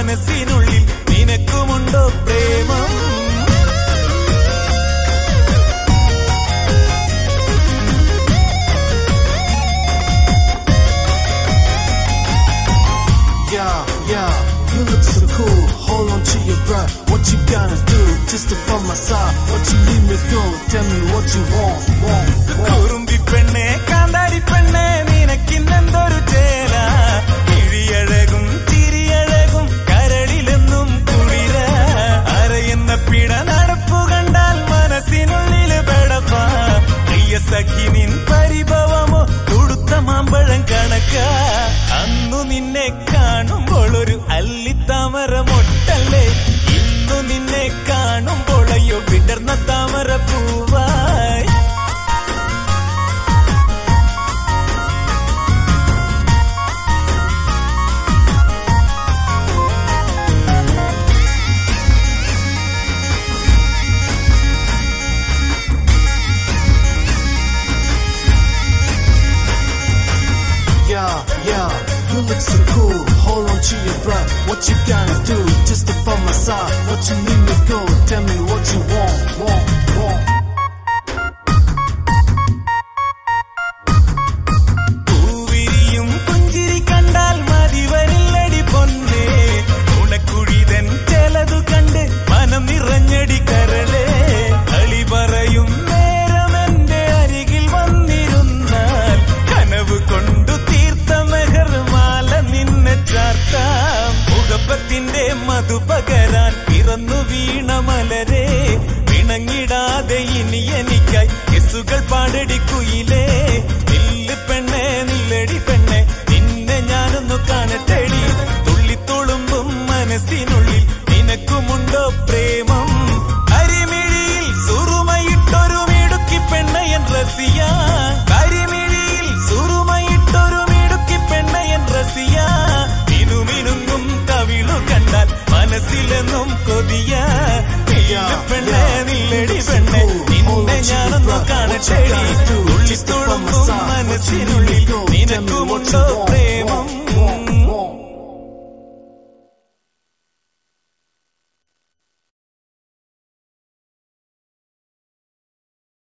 മനസ്സിനുള്ളിൽ നിനക്കുമുണ്ടോ പ്രേമം Yeah, yeah, you look so cool. Hold on to your breath. What you gonna do just to find my side? What you leave me go? Tell me what you want, want, want. കുറുമ്പി പെണ്ണെ കാന്താരി പെണ്ണെ നിനക്കിന്നെന്തൊരു ചേല കിഴിയഴകും ചിരിയഴകും കരളിലെന്നും കുളിര അരയെന്ന പിട നടപ്പു കണ്ടാൽ മനസ്സിനുള്ളില് പെടപ്പ പ്രിയ സഖി നിൻ പരിഭവമോ തുടുത്ത മാമ്പഴം കണക്ക അന്നു നിന്നെ കാണുമ്പോൾ ഒരു അല്ലിത്താമര മൊട്ടല്ലേ ഇന്നു നിന്നെ കാണുമ്പോൾ അയ്യോ വിടർന്ന താമര പൂവായി Yeah, yeah, you look so cool. Hold on to your breath. What you gonna do just to find my side? What you leave me go? Tell me what you want, want, want. പൂവിരിയും പുഞ്ചിരി കണ്ടാൽ മതി വരില്ലടി പൊന്നേ ഉണക്കുഴിതൻ ചിലതു കണ്ട് മനം നിറഞ്ഞടി കരളേ കളി പറയും നേരം എന്റെ അരികിൽ വന്നിരുന്നാൽ കനവ് കൊണ്ടു തീർത്ത മെഹർമാല നിന്നെ ചാർത്താം മുഖപ്പത്തിന്റെ മധു പകരാൻ പിറന്നു വീണ മലരെ പിണങ്ങിടാതെ ഇനി എനിക്കായി കെസുകൾ പാടടി കുയിലേ നില്ല് പെണ്ണെ നില്ലടി പെണ്ണെ നിന്നെ ഞാനൊന്നു കാണട്ടെടി തുള്ളിത്തുളുമ്പും മനസ്സിനുള്ളിൽ നിനക്കുമുണ്ടോ പ്രേമം അരിമിഴിയിൽ സുറുമയിട്ടൊരു മിടുക്കി പെണ്ണയൻ റസിയ കരിമിഴിയിൽ സുറുമയിട്ടൊരു മിടുക്കി പെണ്ണയൻ റസിയ മിനുമിനുങ്ങും കവിളു കണ്ടാൽ മനസ്സിലെന്നും കൊതിയ നില്ല് പെണ്ണെ നില്ലടി പെണ്ണെ നിന്നെ ഞാനൊന്നു കാണട്ടെടി തുള്ളിത്തുളുമ്പും മനസ്സിനുള്ളിൽ നിനക്കുമുണ്ടോ